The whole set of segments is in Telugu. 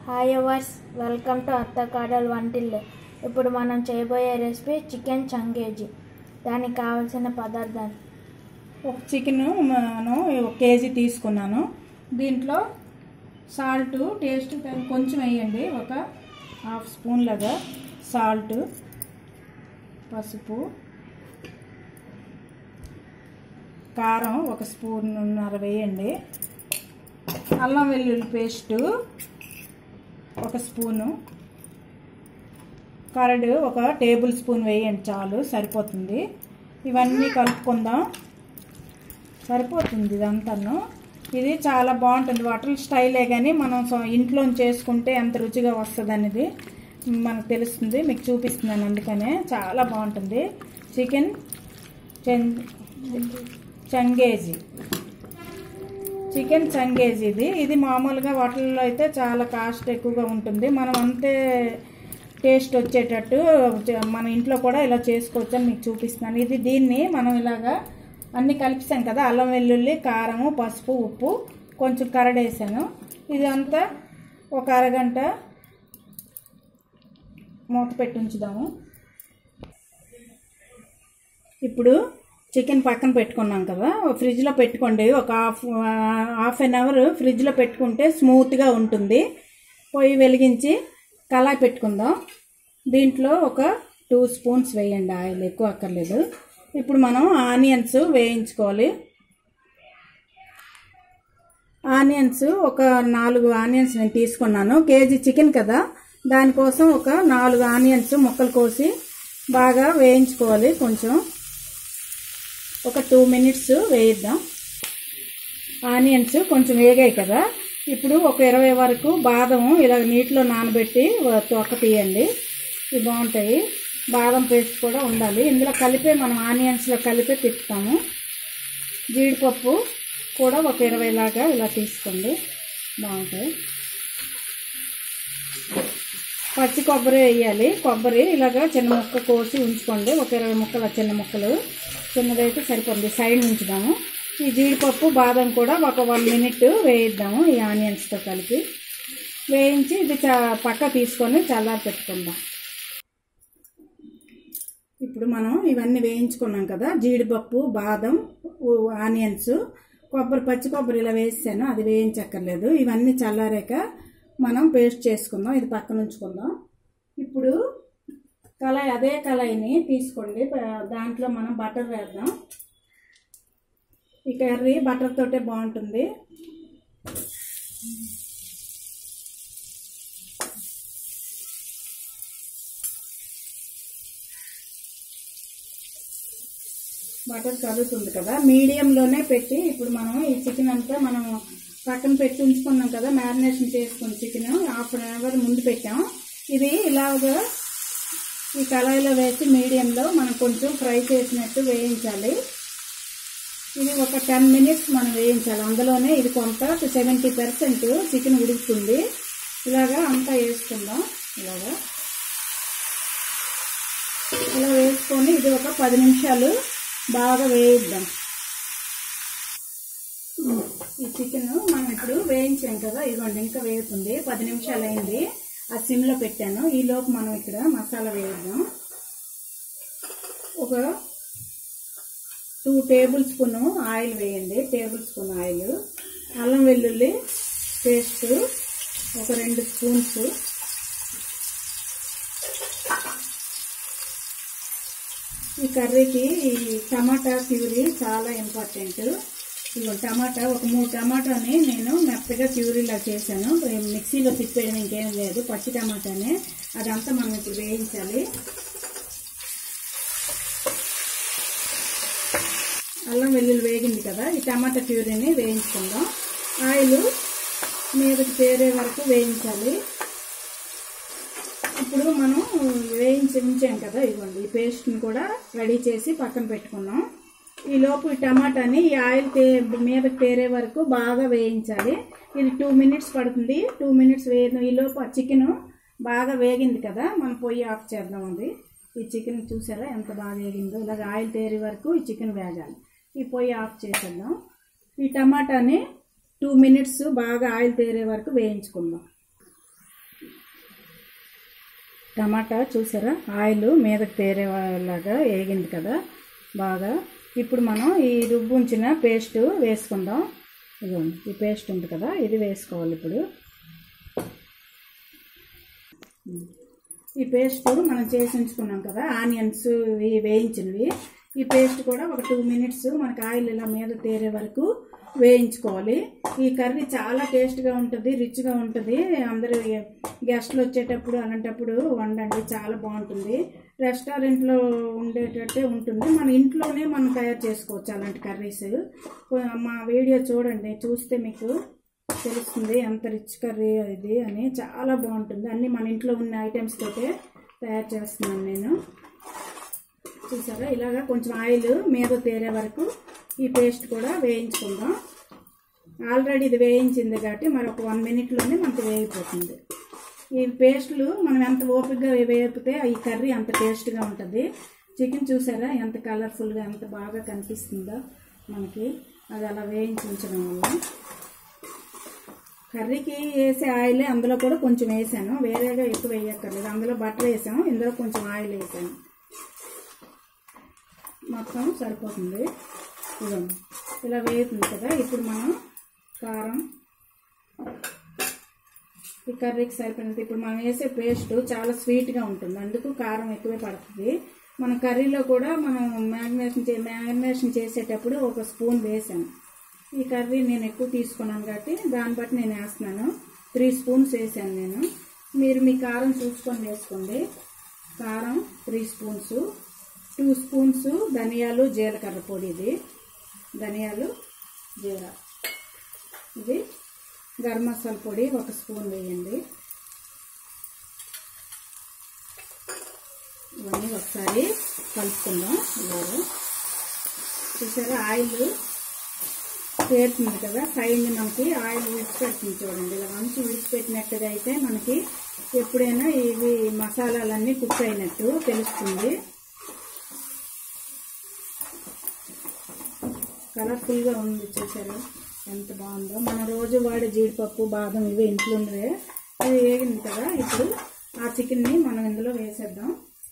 హాయ్ అవర్స్ వెల్కమ్ టు అత్త కాడల్ వంటిల్లు ఇప్పుడు మనం చేయబోయే రెసిపీ చికెన్ చంగేజీ దానికి కావాల్సిన పదార్థాలు ఒక చికెన్ నేను ఒక కేజీ తీసుకున్నాను దీంట్లో సాల్ట్ టేస్ట్ కొంచెం వేయండి ఒక హాఫ్ స్పూన్ లాగా సాల్ట్ పసుపు కారం ఒక స్పూన్నర వేయండి అల్లం వెల్లుల్లి పేస్టు ఒక స్పూను కరడు ఒక టేబుల్ స్పూన్ వేయండి చాలు సరిపోతుంది ఇవన్నీ కలుపుకుందాం సరిపోతుంది ఇదంతాను ఇది చాలా బాగుంటుంది హోటల్ స్టైలే కానీ మనం సొ- ఇంట్లో చేసుకుంటే ఎంత రుచిగా వస్తుంది అనేది మనకు తెలుస్తుంది మీకు చూపిస్తున్నాను అందుకనే చాలా బాగుంటుంది చికెన్ చెన్ చంగేజీ చికెన్ చంగేజీ ఇది ఇది మామూలుగా వాటిల్లో అయితే చాలా కాస్ట్ ఎక్కువగా ఉంటుంది మనం అంతే టేస్ట్ వచ్చేటట్టు చ- మన ఇంట్లో కూడా ఇలా చేసుకోవచ్చు అని మీకు చూపిస్తున్నాను ఇది దీన్ని మనం ఇలాగా అన్నీ కలిపిస్తాం కదా అల్లం వెల్లుల్లి కారము పసుపు ఉప్పు కొంచెం కరడేసాను ఇది అంతా ఒక అరగంట మూత పెట్టి ఉంచుదాము ఇప్పుడు చికెన్ పక్కన పెట్టుకున్నాం కదా ఫ్రిడ్జ్లో పెట్టుకోండి ఒక హాఫ్ హాఫ్ అన్ అవర్ ఫ్రిడ్జ్లో పెట్టుకుంటే స్మూత్గా ఉంటుంది పొయ్యి వెలిగించి కళాయి పెట్టుకుందాం దీంట్లో ఒక టూ స్పూన్స్ వేయండి ఆయిల్ ఎక్కువ అక్కర్లేదు ఇప్పుడు మనం ఆనియన్స్ వేయించుకోవాలి ఆనియన్స్ ఒక నాలుగు ఆనియన్స్ నేను తీసుకున్నాను కేజీ చికెన్ కదా దానికోసం ఒక నాలుగు ఆనియన్స్ ముక్కలు కోసి బాగా వేయించుకోవాలి కొంచెం ఒక టూ మినిట్స్ వేయిద్దాం ఆనియన్స్ కొంచెం వేగాయి కదా ఇప్పుడు ఒక ఇరవై వరకు బాదం ఇలా నీటిలో నానబెట్టి తొక్క తీయండి ఇవి బాగుంటాయి బాదం పేస్ట్ కూడా ఉండాలి ఇందులో కలిపే మనం ఆనియన్స్లో కలిపే తిప్పుతాము జీడిపప్పు కూడా ఒక ఇరవై లాగా ఇలా తీసుకోండి బాగుంటాయి పచ్చి కొబ్బరి వేయాలి కొబ్బరి ఇలాగా చిన్న ముక్క కోసి ఉంచుకోండి ఒక ఇరవై ముక్కలు చిన్న ముక్కలు చిన్నదైతే సరిపోతుంది సైడ్ ఉంచుదాము ఈ జీడిపప్పు బాదం కూడా ఒక వన్ మినిట్ వేయిద్దాము ఈ ఆనియన్స్తో కలిపి వేయించి ఇది చా పక్క తీసుకొని చల్లారి పెట్టుకుందాం ఇప్పుడు మనం ఇవన్నీ వేయించుకున్నాం కదా జీడిపప్పు బాదం ఊ- ఆనియన్స్ కొబ్బరి పచ్చి కొబ్బరి ఇలా వేసాను అది వేయించక్కర్లేదు ఇవన్నీ చల్లారాక మనం పేస్ట్ చేసుకుందాం ఇది పక్కన ఉంచుకుందాం ఇప్పుడు కళాయి అదే కళాయిని తీసుకోండి ప- దాంట్లో మనం బటర్ వేద్దాం ఈ కర్రీ బటర్ తోటే బాగుంటుంది బటర్ కలుగుతుంది కదా మీడియంలోనే పెట్టి ఇప్పుడు మనం ఈ చికెన్ అంతా మనం పక్కన పెట్టి ఉంచుకున్నాం కదా మ్యారినేషన్ చేసుకున్న చికెన్ హాఫ్ అన్ అవర్ ముందు పెట్టాం ఇది ఇలాగా ఈ కళాయిలో వేసి మీడియంలో మనం కొంచెం ఫ్రై చేసినట్టు వేయించాలి ఇది ఒక టెన్ మినిట్స్ మనం వేయించాలి అందులోనే ఇది కొంత సెవెంటీ పర్సెంట్ చికెన్ ఉడుకుతుంది ఇలాగా అంతా వేసుకుందాం ఇలాగా ఇలా వేసుకొని ఇది ఒక పది నిమిషాలు బాగా వేయిద్దాం ఈ చికెన్ మనం ఇప్పుడు వేయించాం కదా ఇదిగోండి ఇంకా వేగుతుంది పది నిమిషాలు అయింది ఆ సిమ్లో పెట్టాను ఈ లోపు మనం ఇక్కడ మసాలా వేద్దాం ఒక టూ టేబుల్ స్పూన్ ఆయిల్ వేయండి టేబుల్ స్పూన్ ఆయిల్ అల్లం వెల్లుల్లి పేస్ట్ ఒక రెండు స్పూన్స్ ఈ కర్రీకి ఈ టమాటా ప్యూరీ చాలా ఇంపార్టెంట్ ఇదిగో టమాటా ఒక మూడు టమాటాని నేను మెత్తగా ప్యూరీలా చేశాను మిక్సీలో తిప్పేయడం ఇంకేం లేదు పచ్చి టమాటానే అదంతా మనం ఇప్పుడు వేయించాలి అల్లం వెల్లుల్లి వేగింది కదా ఈ టమాటా ప్యూరీని వేయించుకుందాం ఆయిల్ మీదకి చేరే వరకు వేయించాలి ఇప్పుడు మనం వేయించి ఉంచాం కదా ఇవ్వండి ఈ పేస్ట్ని కూడా రెడీ చేసి పక్కన పెట్టుకున్నాం ఈ లోపు ఈ టమాటాని ఈ ఆయిల్ తే మీదకి తేరే వరకు బాగా వేయించాలి ఇది టూ మినిట్స్ పడుతుంది టూ మినిట్స్ వేయడం ఈ లోపు ఆ చికెన్ బాగా వేగింది కదా మనం పొయ్యి ఆఫ్ చేద్దాం అది ఈ చికెన్ చూసారా ఎంత బాగా వేగిందో ఇలాగ ఆయిల్ తేరే వరకు ఈ చికెన్ వేగాలి ఈ పొయ్యి ఆఫ్ చేసేద్దాం ఈ టమాటాని టూ మినిట్స్ బాగా ఆయిల్ తేరే వరకు వేయించుకుందాం టమాటా చూసారా ఆయిల్ మీదకి తేరేలాగా వేగింది కదా బాగా ఇప్పుడు మనం ఈ రుబ్బు ఉంచిన పేస్ట్ వేసుకుందాం ఇదిగోండి ఈ పేస్ట్ ఉంది కదా ఇది వేసుకోవాలి ఇప్పుడు ఈ పేస్ట్ మనం చేసి ఉంచుకున్నాం కదా ఆనియన్స్ ఇవి వేయించినవి ఈ పేస్ట్ కూడా ఒక టూ మినిట్స్ మనకి ఆయిల్ ఇలా మీద తేరే వరకు వేయించుకోవాలి ఈ కర్రీ చాలా టేస్ట్గా ఉంటుంది రిచ్గా ఉంటుంది అందరూ గెస్ట్లు వచ్చేటప్పుడు అలాంటప్పుడు వండండి చాలా బాగుంటుంది రెస్టారెంట్లో ఉండేటట్టే ఉంటుంది మన ఇంట్లోనే మనం తయారు చేసుకోవచ్చు అలాంటి కర్రీస్ మా వీడియో చూడండి చూస్తే మీకు తెలుస్తుంది ఎంత రిచ్ కర్రీ ఇది అని చాలా బాగుంటుంది అన్నీ మన ఇంట్లో ఉన్న ఐటమ్స్ తోటే తయారు చేస్తున్నాను నేను చూసారా ఇలాగా కొంచెం ఆయిల్ మీద తేరే వరకు ఈ పేస్ట్ కూడా వేయించుకుందాం ఆల్రెడీ ఇది వేయించింది కాబట్టి మరి ఒక వన్ మినిట్లోనే మనకు వేగిపోతుంది ఈ పేస్ట్లు మనం ఎంత ఓపికగా వేపితే ఈ కర్రీ అంత టేస్ట్గా ఉంటుంది చికెన్ చూసారా ఎంత కలర్ఫుల్గా ఎంత బాగా కనిపిస్తుందో మనకి అది అలా వేయించి ఉంచడం వల్ల కర్రీకి వేసే ఆయిలే అందులో కూడా కొంచెం వేసాను వేరేగా ఎక్కువ వేయక్కర్లేదు అందులో బటర్ వేసాము ఇందులో కొంచెం ఆయిల్ వేసాను మొత్తం సరిపోతుంది ఇదండి ఇలా వేగుతుంది కదా ఇప్పుడు మనం కారం ఈ కర్రీకి సరిపోయినది ఇప్పుడు మనం వేసే పేస్ట్ చాలా స్వీట్గా ఉంటుంది అందుకు కారం ఎక్కువే పడుతుంది మనం కర్రీలో కూడా మనం మ్యారినేషన్ చే మ్యారినేషన్ చేసేటప్పుడు ఒక స్పూన్ వేసాను ఈ కర్రీ నేను ఎక్కువ తీసుకున్నాను కాబట్టి దాన్ని బట్టి నేను వేస్తున్నాను త్రీ స్పూన్స్ వేసాను నేను మీరు మీ కారం చూసుకొని వేసుకోండి కారం త్రీ స్పూన్స్ టూ స్పూన్స్ ధనియాలు జీలకర్ర పొడి ఇది ధనియాలు జీర ఇది గరం మసాలా పొడి ఒక స్పూన్ వేయండి ఇవన్నీ ఒకసారి కలుపుకుందాం ఇలాగా చూసారా ఆయిల్ పేరుతుంది కదా సైడ్ మనకి ఆయిల్ విడిచిపెడుతుంది చూడండి ఇలా మంచి విడిచిపెట్టినట్టుగా అయితే మనకి ఎప్పుడైనా ఇవి మసాలాలన్నీ కుక్ అయినట్టు తెలుస్తుంది కలర్ఫుల్గా ఉంది చూసారా ఎంత బాగుందో మన రోజు వాడే జీడిపప్పు బాదం ఇవి ఇంట్లో ఉన్నవే ఇది వేగింది కదా ఇప్పుడు ఆ చికెన్ని మనం ఇందులో వేసేద్దాం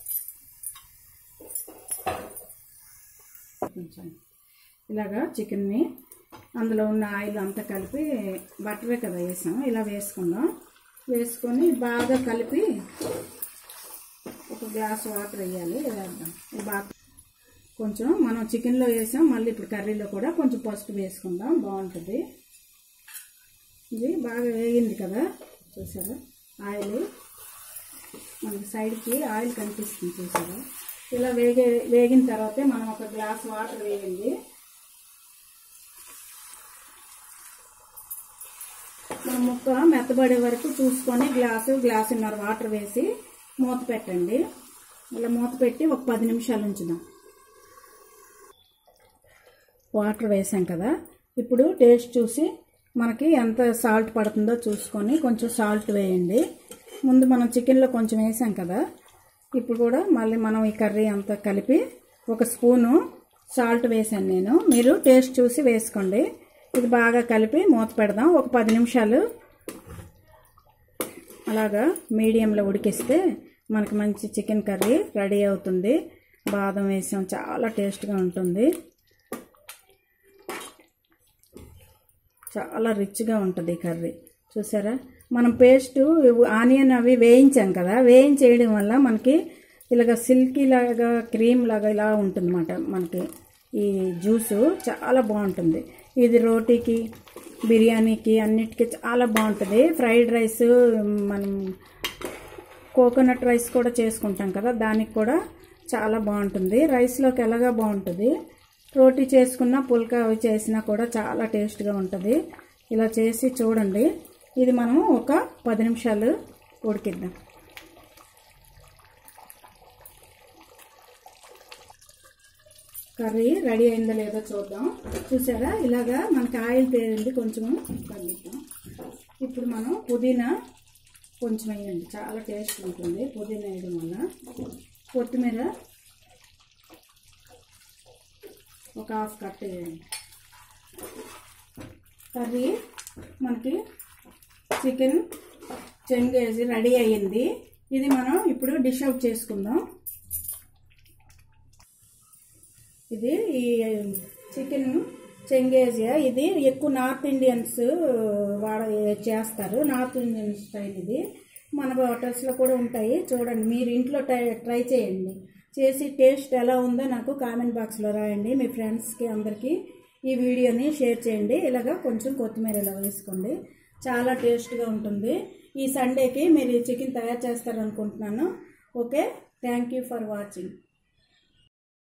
కొంచెం ఇలాగా చికెన్ని అందులో ఉన్న ఆయిల్ అంతా కలిపి బటరే కదా వేసాం ఇలా వేసుకుందాం వేసుకొని బాగా కలిపి ఒక గ్లాస్ వాటర్ వేయాలి వేద్దాం బాగా కొంచెం మనం చికెన్లో వేసాం మళ్ళీ ఇప్పుడు కర్రీలో కూడా కొంచెం పసుపు వేసుకుందాం బాగుంటుంది ఇది బాగా వేగింది కదా చూసారా ఆయిల్ మనకి సైడ్కి ఆయిల్ కనిపిస్తుంది చూసారా ఇలా వేగే వేగిన తర్వాతే మనం ఒక గ్లాస్ వాటర్ వేయండి మనం ముక్క మెత్తబడే వరకు చూసుకొని గ్లాసు గ్లాసున్నర వాటర్ వేసి మూత పెట్టండి ఇలా మూత పెట్టి ఒక పది నిమిషాలు ఉంచుదాం వాటర్ వేసాం కదా ఇప్పుడు టేస్ట్ చూసి మనకి ఎంత సాల్ట్ పడుతుందో చూసుకొని కొంచెం సాల్ట్ వేయండి ముందు మనం చికెన్లో కొంచెం వేసాం కదా ఇప్పుడు కూడా మళ్ళీ మనం ఈ కర్రీ అంతా కలిపి ఒక స్పూను సాల్ట్ వేసాను నేను మీరు టేస్ట్ చూసి వేసుకోండి ఇది బాగా కలిపి మూత పెడదాం ఒక పది నిమిషాలు అలాగా మీడియంలో ఉడికిస్తే మనకి మంచి చికెన్ కర్రీ రెడీ అవుతుంది బాదం వేసాం చాలా టేస్ట్గా ఉంటుంది చాలా రిచ్గా ఉంటుంది ఈ కర్రీ చూసారా మనం పేస్ట్ ఆనియన్ అవి వేయించాం కదా వేయించేయడం వల్ల మనకి ఇలాగ సిల్కీ లాగా క్రీమ్ లాగా ఇలా ఉంటుందన్నమాట మనకి ఈ జ్యూసు చాలా బాగుంటుంది ఇది రోటీకి బిర్యానీకి అన్నిటికీ చాలా బాగుంటుంది ఫ్రైడ్ రైస్ మనం కోకోనట్ రైస్ కూడా చేసుకుంటాం కదా దానికి కూడా చాలా బాగుంటుంది రైస్లోకి ఎలాగా బాగుంటుంది రోటీ చేసుకున్న పుల్కా అవి చేసినా కూడా చాలా టేస్ట్గా ఉంటుంది ఇలా చేసి చూడండి ఇది మనం ఒక పది నిమిషాలు ఉడికిద్దాం కర్రీ రెడీ అయిందో లేదో చూద్దాం చూసారా ఇలాగా మనకి ఆయిల్ తేలింది కొంచెము తగ్గిద్దాం ఇప్పుడు మనం పుదీనా కొంచెం వేయండి చాలా టేస్ట్ ఉంటుంది పుదీనా వేయడం వల్ల కొత్తిమీర ఒక హాఫ్ కట్ వేయండి కర్రీ మనకి చికెన్ చెంగేసి రెడీ అయ్యింది ఇది మనం ఇప్పుడు డిష్ అవుట్ చేసుకుందాం ఇది ఈ చికెన్ చెంగేజియా ఇది ఎక్కువ నార్త్ ఇండియన్స్ వాడ చేస్తారు నార్త్ ఇండియన్ స్టైల్ ఇది మన హోటల్స్లో కూడా ఉంటాయి చూడండి మీరు ఇంట్లో ట్రై ట్రై చేయండి చేసి టేస్ట్ ఎలా ఉందో నాకు కామెంట్ బాక్స్లో రాయండి మీ ఫ్రెండ్స్కి అందరికీ ఈ వీడియోని షేర్ చేయండి ఇలాగా కొంచెం కొత్తిమీర ఇలా వేసుకోండి చాలా టేస్ట్గా ఉంటుంది ఈ సండేకి మీరు ఈ చికెన్ తయారు చేస్తారనుకుంటున్నాను okay thank you for watching